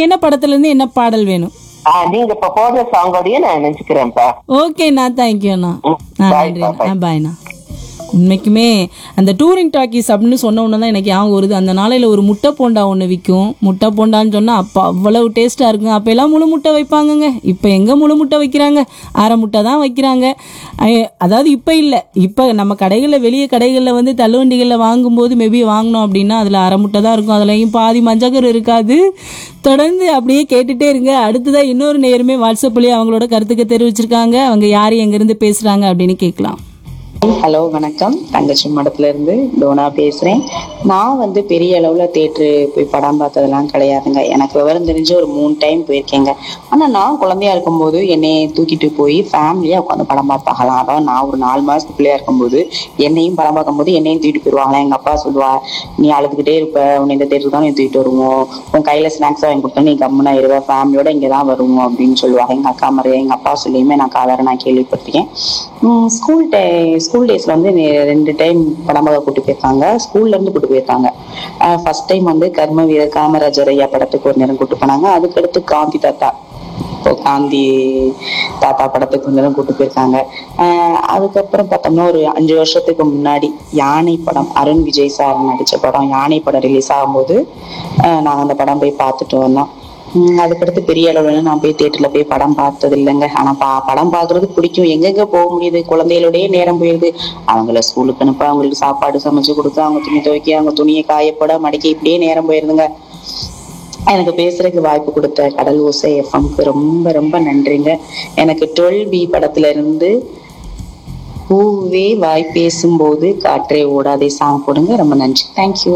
உங்களுக்கு என்ன படத்துல இருந்து என்ன பாடல் வேணும் ஆ, நீங்க இப்ப போடுற சாங்கோடய நான் நினைச்சுக்கிறேன்ப்பா ஓகேண்ணா தேங்க்யூண்ணா ம், ஆ bye, நன்றிண்ணா bye. ஆ பாய்ண்ணா உண்மைக்குமே அந்த டூரிங் டாக்கீஸ் அப்படின்னு சொன்ன உடனே தான் எனக்கு ஞாபகம் வருது அந்த நாளையில் ஒரு முட்டை போண்டா ஒன்று விற்கும் முட்டை போண்டான்னு சொன்னால் அப்போ அவ்வளவு டேஸ்ட்டாக இருக்குங்க அப்போ எல்லாம் முழு முட்டை வைப்பாங்கங்க இப்போ எங்கே முழு முட்டை வைக்கிறாங்க அரை முட்டை தான் வைக்கிறாங்க ஐ- அதாவது இப்போ இல்லை இப்போ நம்ம கடைகளில் வெளியே கடைகளில் வந்து தள்ளுவண்டிகளில் வாங்கும்போது மேபி வாங்கினோம் அப்படின்னா அதில் அரை முட்டை தான் இருக்கும் அதுலேயும் பாதி மஞ்சக்கரு இருக்காது தொடர்ந்து அப்படியே கேட்டுட்டே இருங்க அடுத்ததாக இன்னொரு நேருமே வாட்ஸ்அப்லேயே அவங்களோட கருத்துக்கு தெரிவிச்சிருக்காங்க அவங்க யார் எங்கேருந்து பேசுகிறாங்க அப்படின்னு கேட்கலாம் ஹலோ வணக்கம் தங்கச்சி மடத்துல இருந்து டோனா பேசுறேன் நான் வந்து பெரிய அளவுல தேட்டரு போய் படம் பார்த்ததெல்லாம் கிடையாதுங்க எனக்கு விவரம் தெரிஞ்சு ஒரு மூணு டைம் போயிருக்கேங்க ஆனா நான் குழந்தையா இருக்கும்போது என்னைய தூக்கிட்டு போய் ஃபேமிலியா உட்காந்து படம் பார்த்தாங்களாம் அதான் நான் ஒரு நாலு மாசத்து பிள்ளையா இருக்கும்போது என்னையும் படம் பார்க்கும்போது என்னையும் தூக்கிட்டு போயிருவாங்களா எங்க அப்பா சொல்லுவா நீ அழுதுகிட்டே இருப்ப உன்னை இந்த தேட்டருக்கு தான் நீ தூக்கிட்டு வருவோம் உன் கையில ஸ்நாக்ஸ் வாங்கி கொடுத்தா நீ கம்முனா இருவ ஃபேமிலியோட இங்கே தான் வருவோம் அப்படின்னு சொல்லுவாங்க எங்க அக்கா மாதிரி எங்க அப்பா சொல்லியுமே நான் காதார நான் கேள்விப்பட்டிருக்கேன் ஸ்கூல் டே ஸ்கூல் டேஸ்ல வந்து என்னை ரெண்டு டைம் படம் பார்க்க கூட்டு போயிருக்காங்க ஸ்கூல்ல இருந்து கூட்டு போயிருக்காங்க ஃபர்ஸ்ட் டைம் வந்து கர்ம வீரர் காமராஜர் ஐயா படத்துக்கு ஒரு நேரம் கூட்டு போனாங்க அதுக்கடுத்து காந்தி தாத்தா இப்போ காந்தி தாத்தா படத்துக்கு வந்து தான் கூட்டு போயிருக்காங்க ஆஹ் அதுக்கப்புறம் பார்த்தோம்னா ஒரு அஞ்சு வருஷத்துக்கு முன்னாடி யானை படம் அருண் விஜய் சார் நடிச்ச படம் யானை படம் ரிலீஸ் ஆகும்போது ஆஹ் நாங்க அந்த படம் போய் பார்த்துட்டு வந்தோம் உம் அதுக்கடுத்து பெரிய அளவுல நான் போய் தியேட்டர்ல போய் படம் பார்த்தது இல்லைங்க ஆனா பா படம் பாக்குறது பிடிக்கும் எங்கெங்க போக முடியுது குழந்தைகளோடய நேரம் போயிருது அவங்கள ஸ்கூலுக்கு அனுப்ப அவங்களுக்கு சாப்பாடு சமைச்சு கொடுத்து அவங்க துணி துவைக்க அவங்க துணியை காயப்பட மடிக்க இப்படியே நேரம் போயிருதுங்க எனக்கு பேசுறதுக்கு வாய்ப்பு கொடுத்த கடல் ஓசை எஃப்எம்க்கு ரொம்ப ரொம்ப நன்றிங்க எனக்கு டுவெல் பி படத்துல இருந்து பூவே வாய் பேசும்போது காற்றே ஓடாதே சாங் போடுங்க ரொம்ப நன்றி தேங்க்யூ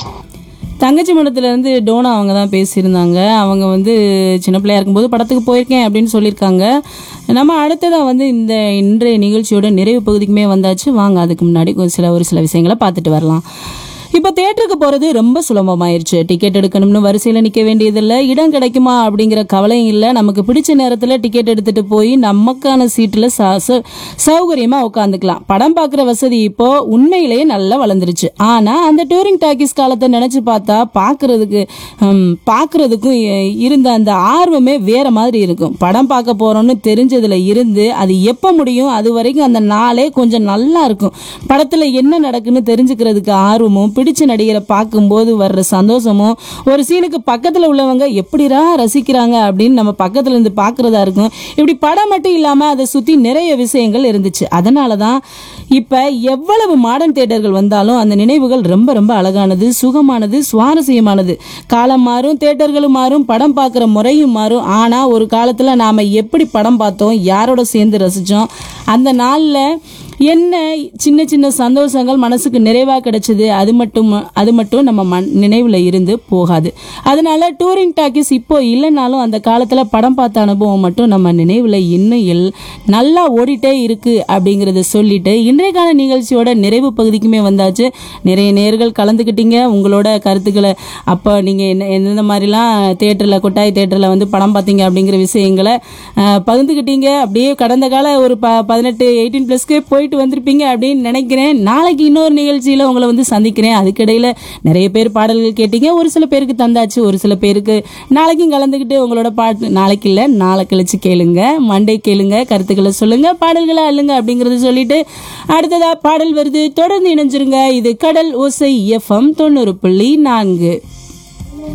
தங்கச்சி மடத்துலேருந்து டோனா அவங்க தான் பேசியிருந்தாங்க அவங்க வந்து சின்ன பிள்ளையா இருக்கும்போது படத்துக்கு போயிருக்கேன் அப்படின்னு சொல்லியிருக்காங்க நம்ம அடுத்ததாக வந்து இந்த இன்றைய நிகழ்ச்சியோட நிறைவு பகுதிக்குமே வந்தாச்சு வாங்க அதுக்கு முன்னாடி ஒரு சில ஒரு சில விஷயங்களை பார்த்துட்டு வரலாம் இப்போ தேட்டருக்கு போகிறது ரொம்ப சுலபமாயிருச்சு டிக்கெட் எடுக்கணும்னு வரிசையில் நிற்க வேண்டியதில்லை இடம் கிடைக்குமா அப்படிங்கிற கவலையும் இல்லை நமக்கு பிடிச்ச நேரத்தில் டிக்கெட் எடுத்துகிட்டு போய் நமக்கான சீட்டில் சௌகரியமாக உட்காந்துக்கலாம் படம் பார்க்குற வசதி இப்போ உண்மையிலேயே நல்லா வளர்ந்துருச்சு ஆனால் அந்த டூரிங் டாக்கீஸ் காலத்தை நினச்சி பார்த்தா பார்க்குறதுக்கு பார்க்குறதுக்கும் இருந்த அந்த ஆர்வமே வேற மாதிரி இருக்கும் படம் பார்க்க போகிறோம்னு தெரிஞ்சதுல இருந்து அது எப்போ முடியும் அது வரைக்கும் அந்த நாளே கொஞ்சம் நல்லா இருக்கும் படத்தில் என்ன நடக்குன்னு தெரிஞ்சுக்கிறதுக்கு ஆர்வமும் பிடிச்ச நடிகரை பார்க்கும்போது வர்ற சந்தோஷமும் ஒரு சீனுக்கு பக்கத்தில் உள்ளவங்க எப்படிடா ரசிக்கிறாங்க அப்படின்னு நம்ம பக்கத்துல இருந்து பார்க்கறதா இருக்கும் இப்படி படம் மட்டும் இல்லாமல் அதை சுற்றி நிறைய விஷயங்கள் இருந்துச்சு அதனால தான் இப்போ எவ்வளவு மாடர்ன் தேட்டர்கள் வந்தாலும் அந்த நினைவுகள் ரொம்ப ரொம்ப அழகானது சுகமானது சுவாரஸ்யமானது காலம் மாறும் தேட்டர்களும் மாறும் படம் பார்க்குற முறையும் மாறும் ஆனால் ஒரு காலத்தில் நாம் எப்படி படம் பார்த்தோம் யாரோட சேர்ந்து ரசித்தோம் அந்த நாளில் என்ன சின்ன சின்ன சந்தோஷங்கள் மனசுக்கு நிறைவாக கிடைச்சது அது மட்டும் அது மட்டும் நம்ம மண் நினைவில் இருந்து போகாது அதனால டூரிங் டாக்கீஸ் இப்போ இல்லைனாலும் அந்த காலத்தில் படம் பார்த்த அனுபவம் மட்டும் நம்ம நினைவில் இன்னும் எல் நல்லா ஓடிட்டே இருக்கு அப்படிங்கிறத சொல்லிட்டு இன்றைக்கான நிகழ்ச்சியோட நிறைவு பகுதிக்குமே வந்தாச்சு நிறைய நேர்கள் கலந்துக்கிட்டீங்க உங்களோட கருத்துக்களை அப்போ நீங்கள் என்ன எந்தெந்த மாதிரிலாம் தேட்டரில் கொட்டாய் தேட்டரில் வந்து படம் பார்த்தீங்க அப்படிங்கிற விஷயங்களை அஹ், பகிர்ந்துக்கிட்டீங்க அப்படியே கடந்த கால ஒரு ப பதினெட்டு எயிட்டீன் ப்ளஸ்க்கு போயிட்டு வந்திருப்பீங்க அப்படின்னு நினைக்கிறேன் நாளைக்கு இன்னொரு நிகழ்ச்சியில் உங்களை வந்து சந்திக்கிறேன் அதுக்கிடையில் நிறைய பேர் பாடல்கள் கேட்டீங்க ஒரு சில பேருக்கு தந்தாச்சு ஒரு சில பேருக்கு நாளைக்கும் கலந்துக்கிட்டு உங்களோட பாட்டு நாளைக்கு இல்லை நாளை கழிச்சு கேளுங்க மண்டே கேளுங்க கருத்துக்களை சொல்லுங்க பாடல்களை அள்ளுங்க அப்படிங்கறத சொல்லிட்டு அடுத்ததா பாடல் வருது தொடர்ந்து இணைஞ்சிருங்க இது கடல் ஓசை எஃப்எம் தொண்ணூறு புள்ளி நான்கு